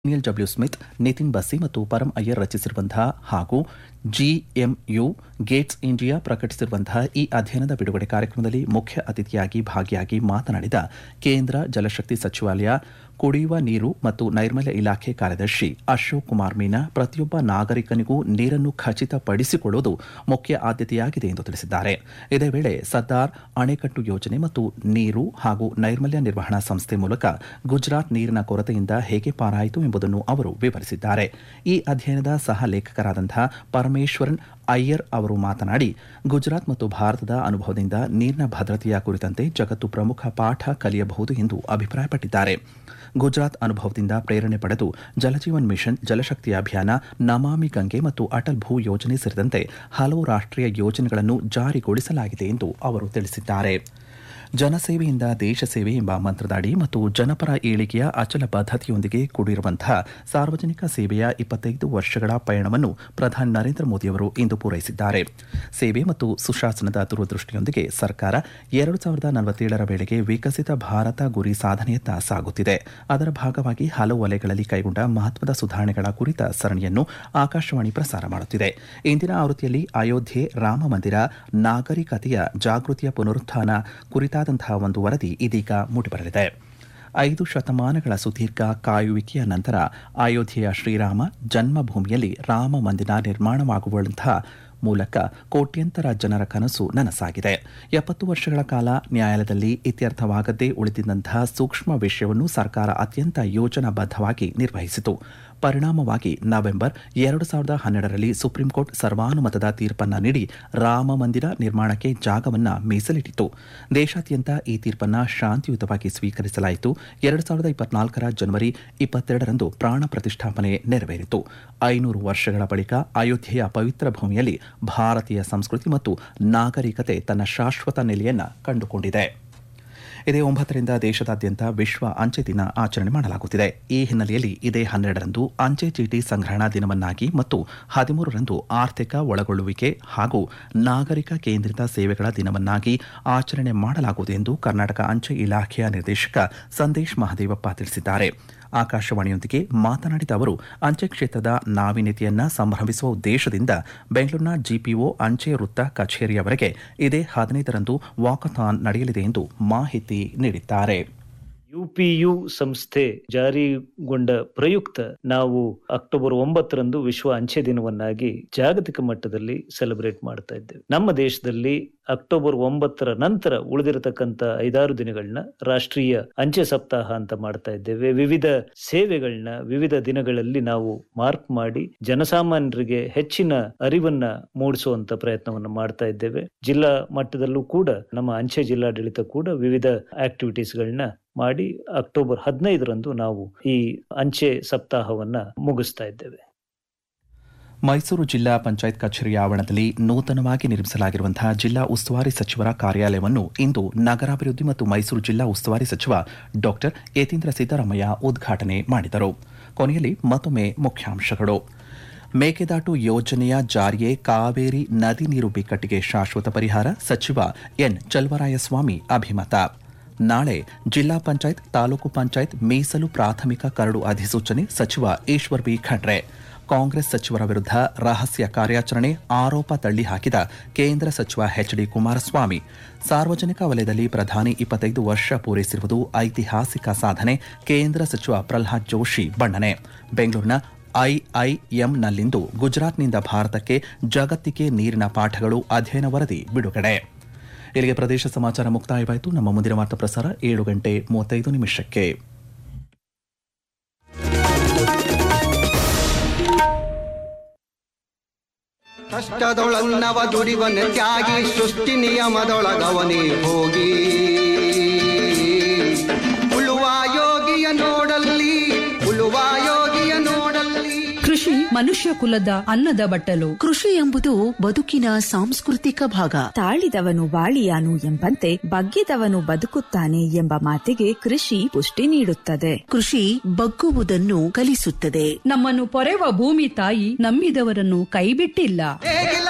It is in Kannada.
Daniel W Smith Nitin Bassi ಮತ್ತು ಪರಂ ಅಯ್ಯರ್ ರಚಿಸಿರುವಂತಹ ಹಾಗೂ ಜಿಎಂಯು ಗೇಟ್ಸ್ ಇಂಡಿಯಾ ಪ್ರಕಟಿಸಿರುವಂತಹ ಈ ಅಧ್ಯಯನದ ಬಿಡುಗಡೆ ಕಾರ್ಯಕ್ರಮದಲ್ಲಿ ಮುಖ್ಯ ಅತಿಥಿಯಾಗಿ ಭಾಗಿಯಾಗಿ ಮಾತನಾಡಿದ ಕೇಂದ್ರ ಜಲಶಕ್ತಿ ಸಚಿವಾಲಯ ಕುಡಿಯುವ ನೀರು ಮತ್ತು ನೈರ್ಮಲ್ಯ ಇಲಾಖೆ ಕಾರ್ಯದರ್ಶಿ ಅಶೋಕ್ ಕುಮಾರ್ ಮೀನಾ ಪ್ರತಿಯೊಬ್ಬ ನಾಗರಿಕನಿಗೂ ನೀರನ್ನು ಖಚಿತಪಡಿಸಿಕೊಳ್ಳುವುದು ಮುಖ್ಯ ಆದ್ಯತೆಯಾಗಿದೆ ಎಂದು ತಿಳಿಸಿದ್ದಾರೆ ಇದೇ ವೇಳೆ ಸರ್ದಾರ್ ಅಣೆಕಟ್ಟು ಯೋಜನೆ ಮತ್ತು ನೀರು ಹಾಗೂ ನೈರ್ಮಲ್ಯ ನಿರ್ವಹಣಾ ಸಂಸ್ಥೆ ಮೂಲಕ ಗುಜರಾತ್ ನೀರಿನ ಕೊರತೆಯಿಂದ ಹೇಗೆ ಪಾರಾಯಿತು ಎಂಬುದನ್ನು ಅವರು ವಿವರಿಸಿದ್ದಾರೆ ಈ ಅಧ್ಯಯನದ ಸಹ ಲೇಖಕರಾದಂತಹ ಪರಮೇಶ್ವರನ್ ಅಯ್ಯರ್ ಅವರು ಮಾತನಾಡಿ ಗುಜರಾತ್ ಮತ್ತು ಭಾರತದ ಅನುಭವದಿಂದ ನೀರಿನ ಭದ್ರತೆಯ ಕುರಿತಂತೆ ಜಗತ್ತು ಪ್ರಮುಖ ಪಾಠ ಕಲಿಯಬಹುದು ಎಂದು ಅಭಿಪ್ರಾಯಪಟ್ಟಿದ್ದಾರೆ ಗುಜರಾತ್ ಅನುಭವದಿಂದ ಪ್ರೇರಣೆ ಪಡೆದು ಜಲಜೀವನ್ ಮಿಷನ್ ಜಲಶಕ್ತಿ ಅಭಿಯಾನ ನಮಾಮಿ ಗಂಗೆ ಮತ್ತು ಅಟಲ್ ಭೂ ಯೋಜನೆ ಸೇರಿದಂತೆ ಹಲವು ರಾಷ್ಟ್ರೀಯ ಯೋಜನೆಗಳನ್ನು ಜಾರಿಗೊಳಿಸಲಾಗಿದೆ ಎಂದು ಅವರು ತಿಳಿಸಿದ್ದಾರೆ ಜನಸೇವೆಯಿಂದ ದೇಶ ಸೇವೆ ಎಂಬ ಮಂತ್ರದಡಿ ಮತ್ತು ಜನಪರ ಏಳಿಗೆಯ ಅಚಲ ಬದ್ಧತೆಯೊಂದಿಗೆ ಕೂಡಿರುವಂತಹ ಸಾರ್ವಜನಿಕ ಸೇವೆಯ ಇಪ್ಪತ್ತೈದು ವರ್ಷಗಳ ಪಯಣವನ್ನು ಪ್ರಧಾನಿ ನರೇಂದ್ರ ಮೋದಿಯವರು ಇಂದು ಪೂರೈಸಿದ್ದಾರೆ ಸೇವೆ ಮತ್ತು ಸುಶಾಸನದ ದೂರದೃಷ್ಟಿಯೊಂದಿಗೆ ಸರ್ಕಾರ ಎರಡು ಸಾವಿರದ ನಲವತ್ತೇಳರ ವೇಳೆಗೆ ವಿಕಸಿತ ಭಾರತ ಗುರಿ ಸಾಧನೆಯತ್ತ ಸಾಗುತ್ತಿದೆ ಅದರ ಭಾಗವಾಗಿ ಹಲವು ವಲಯಗಳಲ್ಲಿ ಕೈಗೊಂಡ ಮಹತ್ವದ ಸುಧಾರಣೆಗಳ ಕುರಿತ ಸರಣಿಯನ್ನು ಆಕಾಶವಾಣಿ ಪ್ರಸಾರ ಮಾಡುತ್ತಿದೆ ಇಂದಿನ ಆವೃತ್ತಿಯಲ್ಲಿ ಅಯೋಧ್ಯೆ ರಾಮ ಮಂದಿರ ನಾಗರಿಕತೆಯ ಜಾಗೃತಿಯ ಪುನರುತ್ಥಾನ ಕುರಿತಾದಂತಹ ಒಂದು ವರದಿ ಇದೀಗ ಮೂಡಿಬರಲಿದೆ ಐದು ಶತಮಾನಗಳ ಸುದೀರ್ಘ ಕಾಯುವಿಕೆಯ ನಂತರ ಅಯೋಧ್ಯೆಯ ಶ್ರೀರಾಮ ಜನ್ಮಭೂಮಿಯಲ್ಲಿ ರಾಮ ಮಂದಿರ ನಿರ್ಮಾಣವಾಗುವಂತಹ ಮೂಲಕ ಕೋಟ್ಯಂತರ ಜನರ ಕನಸು ನನಸಾಗಿದೆ ಎಪ್ಪತ್ತು ವರ್ಷಗಳ ಕಾಲ ನ್ಯಾಯಾಲಯದಲ್ಲಿ ಇತ್ಯರ್ಥವಾಗದೇ ಉಳಿದಿದ್ದಂತಹ ಸೂಕ್ಷ್ಮ ವಿಷಯವನ್ನು ಸರ್ಕಾರ ಅತ್ಯಂತ ಯೋಜನಾಬದ್ಧವಾಗಿ ನಿರ್ವಹಿಸಿತು ಪರಿಣಾಮವಾಗಿ ನವೆಂಬರ್ ಎರಡು ಸಾವಿರದ ಹನ್ನೆರಡರಲ್ಲಿ ಸುಪ್ರೀಂಕೋರ್ಟ್ ಸರ್ವಾನುಮತದ ತೀರ್ಪನ್ನು ನೀಡಿ ರಾಮ ಮಂದಿರ ನಿರ್ಮಾಣಕ್ಕೆ ಜಾಗವನ್ನು ಮೀಸಲಿಟ್ಟಿತು ದೇಶಾದ್ಯಂತ ಈ ತೀರ್ಪನ್ನು ಶಾಂತಿಯುತವಾಗಿ ಸ್ವೀಕರಿಸಲಾಯಿತು ಎರಡು ಸಾವಿರದ ಇಪ್ಪತ್ನಾಲ್ಕರ ಜನವರಿ ಇಪ್ಪತ್ತೆರಡರಂದು ಪ್ರಾಣ ಪ್ರತಿಷ್ಠಾಪನೆ ನೆರವೇರಿತು ಐನೂರು ವರ್ಷಗಳ ಬಳಿಕ ಅಯೋಧ್ಯೆಯ ಪವಿತ್ರ ಭೂಮಿಯಲ್ಲಿ ಭಾರತೀಯ ಸಂಸ್ಕೃತಿ ಮತ್ತು ನಾಗರಿಕತೆ ತನ್ನ ಶಾಶ್ವತ ನೆಲೆಯನ್ನು ಕಂಡುಕೊಂಡಿದೆ ಇದೇ ಒಂಬತ್ತರಿಂದ ದೇಶದಾದ್ಯಂತ ವಿಶ್ವ ಅಂಚೆ ದಿನ ಆಚರಣೆ ಮಾಡಲಾಗುತ್ತಿದೆ ಈ ಹಿನ್ನೆಲೆಯಲ್ಲಿ ಇದೇ ಹನ್ನೆರಡರಂದು ಅಂಚೆ ಚೀಟಿ ಸಂಗ್ರಹಣಾ ದಿನವನ್ನಾಗಿ ಮತ್ತು ಹದಿಮೂರರಂದು ಆರ್ಥಿಕ ಒಳಗೊಳ್ಳುವಿಕೆ ಹಾಗೂ ನಾಗರಿಕ ಕೇಂದ್ರಿತ ಸೇವೆಗಳ ದಿನವನ್ನಾಗಿ ಆಚರಣೆ ಮಾಡಲಾಗುವುದು ಎಂದು ಕರ್ನಾಟಕ ಅಂಚೆ ಇಲಾಖೆಯ ನಿರ್ದೇಶಕ ಸಂದೇಶ್ ಮಹದೇವಪ್ಪ ತಿಳಿಸಿದ್ದಾರೆ ಆಕಾಶವಾಣಿಯೊಂದಿಗೆ ಮಾತನಾಡಿದ ಅವರು ಅಂಚೆ ಕ್ಷೇತ್ರದ ನಾವೀನ್ಯತೆಯನ್ನ ಸಂಭ್ರಮಿಸುವ ಉದ್ದೇಶದಿಂದ ಬೆಂಗಳೂರಿನ ಜಿಪಿಒ ಅಂಚೆ ವೃತ್ತ ಕಚೇರಿಯವರೆಗೆ ಇದೇ ಹದಿನೈದರಂದು ವಾಕಥಾನ್ ನಡೆಯಲಿದೆ ಎಂದು ಮಾಹಿತಿ ನೀಡಿದ್ದಾರೆ ಯುಪಿಯು ಸಂಸ್ಥೆ ಜಾರಿಗೊಂಡ ಪ್ರಯುಕ್ತ ನಾವು ಅಕ್ಟೋಬರ್ ಒಂಬತ್ತರಂದು ವಿಶ್ವ ಅಂಚೆ ದಿನವನ್ನಾಗಿ ಜಾಗತಿಕ ಮಟ್ಟದಲ್ಲಿ ಸೆಲೆಬ್ರೇಟ್ ಮಾಡ್ತಾ ಇದ್ದೇವೆ ನಮ್ಮ ದೇಶದಲ್ಲಿ ಅಕ್ಟೋಬರ್ ಒಂಬತ್ತರ ನಂತರ ಉಳಿದಿರತಕ್ಕಂತ ಐದಾರು ದಿನಗಳನ್ನ ರಾಷ್ಟ್ರೀಯ ಅಂಚೆ ಸಪ್ತಾಹ ಅಂತ ಮಾಡ್ತಾ ಇದ್ದೇವೆ ವಿವಿಧ ಸೇವೆಗಳನ್ನ ವಿವಿಧ ದಿನಗಳಲ್ಲಿ ನಾವು ಮಾರ್ಕ್ ಮಾಡಿ ಜನಸಾಮಾನ್ಯರಿಗೆ ಹೆಚ್ಚಿನ ಅರಿವನ್ನ ಮೂಡಿಸುವಂತ ಪ್ರಯತ್ನವನ್ನು ಮಾಡ್ತಾ ಇದ್ದೇವೆ ಜಿಲ್ಲಾ ಮಟ್ಟದಲ್ಲೂ ಕೂಡ ನಮ್ಮ ಅಂಚೆ ಜಿಲ್ಲಾಡಳಿತ ಕೂಡ ವಿವಿಧ ಆಕ್ಟಿವಿಟೀಸ್ಗಳನ್ನ ಮಾಡಿ ಅಕ್ಟೋಬರ್ ಹದಿನೈದರಂದು ನಾವು ಈ ಅಂಚೆ ಸಪ್ತಾಹವನ್ನ ಮುಗಿಸ್ತಾ ಇದ್ದೇವೆ ಮೈಸೂರು ಜಿಲ್ಲಾ ಪಂಚಾಯತ್ ಕಚೇರಿಯ ಆವರಣದಲ್ಲಿ ನೂತನವಾಗಿ ನಿರ್ಮಿಸಲಾಗಿರುವಂತಹ ಜಿಲ್ಲಾ ಉಸ್ತುವಾರಿ ಸಚಿವರ ಕಾರ್ಯಾಲಯವನ್ನು ಇಂದು ನಗರಾಭಿವೃದ್ಧಿ ಮತ್ತು ಮೈಸೂರು ಜಿಲ್ಲಾ ಉಸ್ತುವಾರಿ ಸಚಿವ ಡಾಕ್ಟರ್ ಯತೀಂದ್ರ ಸಿದ್ದರಾಮಯ್ಯ ಉದ್ಘಾಟನೆ ಮಾಡಿದರು ಕೊನೆಯಲ್ಲಿ ಮತ್ತೊಮ್ಮೆ ಮುಖ್ಯಾಂಶಗಳು ಮೇಕೆದಾಟು ಯೋಜನೆಯ ಜಾರಿಯೇ ಕಾವೇರಿ ನದಿ ನೀರು ಬಿಕ್ಕಟ್ಟಿಗೆ ಶಾಶ್ವತ ಪರಿಹಾರ ಸಚಿವ ಎನ್ ಚಲವರಾಯಸ್ವಾಮಿ ಅಭಿಮತ ನಾಳೆ ಜಿಲ್ಲಾ ಪಂಚಾಯತ್ ತಾಲೂಕು ಪಂಚಾಯತ್ ಮೀಸಲು ಪ್ರಾಥಮಿಕ ಕರಡು ಅಧಿಸೂಚನೆ ಸಚಿವ ಈಶ್ವರ್ ಬಿ ಖಂಡ್ರೆ ಕಾಂಗ್ರೆಸ್ ಸಚಿವರ ವಿರುದ್ಧ ರಹಸ್ಯ ಕಾರ್ಯಾಚರಣೆ ಆರೋಪ ತಳ್ಳಿ ಹಾಕಿದ ಕೇಂದ್ರ ಸಚಿವ ಎಚ್ ಡಿ ಕುಮಾರಸ್ವಾಮಿ ಸಾರ್ವಜನಿಕ ವಲಯದಲ್ಲಿ ಪ್ರಧಾನಿ ಇಪ್ಪತ್ತೈದು ವರ್ಷ ಪೂರೈಸಿರುವುದು ಐತಿಹಾಸಿಕ ಸಾಧನೆ ಕೇಂದ್ರ ಸಚಿವ ಪ್ರಲ್ಹಾದ್ ಜೋಶಿ ಬಣ್ಣನೆ ಬೆಂಗಳೂರಿನ ಐಐಎಂನಲ್ಲಿಂದು ಗುಜರಾತ್ನಿಂದ ಭಾರತಕ್ಕೆ ಜಗತ್ತಿಗೆ ನೀರಿನ ಪಾಠಗಳು ಅಧ್ಯಯನ ವರದಿ ಬಿಡುಗಡೆ ಇಲ್ಲಿಗೆ ಪ್ರದೇಶ ಸಮಾಚಾರ ಮುಕ್ತಾಯವಾಯಿತು ನಮ್ಮ ಮುಂದಿನ ವಾರ್ತಾ ಪ್ರಸಾರ ಏಳು ಗಂಟೆ ಮೂವತ್ತೈದು ನಿಮಿಷಕ್ಕೆ ಕಷ್ಟದೊಳನ್ನವ ದುಡಿವನ ತ್ಯಾಗಿ ಸೃಷ್ಟಿ ನಿಯಮದೊಳಗವನೇ ಹೋಗಿ ಉಳುವ ಯೋಗಿಯ ನೋಡಲ್ಲಿ ಉಳುವ ಯೋಗಿಯ ನೋಡಲ್ಲಿ ಕೃಷಿ ಮನುಷ್ಯ ಕುಲದ ಅನ್ನದ ಬಟ್ಟಲು ಕೃಷಿ ಎಂಬುದು ಬದುಕಿನ ಸಾಂಸ್ಕೃತಿಕ ಭಾಗ ತಾಳಿದವನು ಬಾಳಿಯಾನು ಎಂಬಂತೆ ಬಗ್ಗಿದವನು ಬದುಕುತ್ತಾನೆ ಎಂಬ ಮಾತಿಗೆ ಕೃಷಿ ಪುಷ್ಟಿ ನೀಡುತ್ತದೆ ಕೃಷಿ ಬಗ್ಗುವುದನ್ನು ಕಲಿಸುತ್ತದೆ ನಮ್ಮನ್ನು ಪೊರೆವ ಭೂಮಿ ತಾಯಿ ನಂಬಿದವರನ್ನು ಕೈಬಿಟ್ಟಿಲ್ಲ ಹೇಗಿಲ್ಲ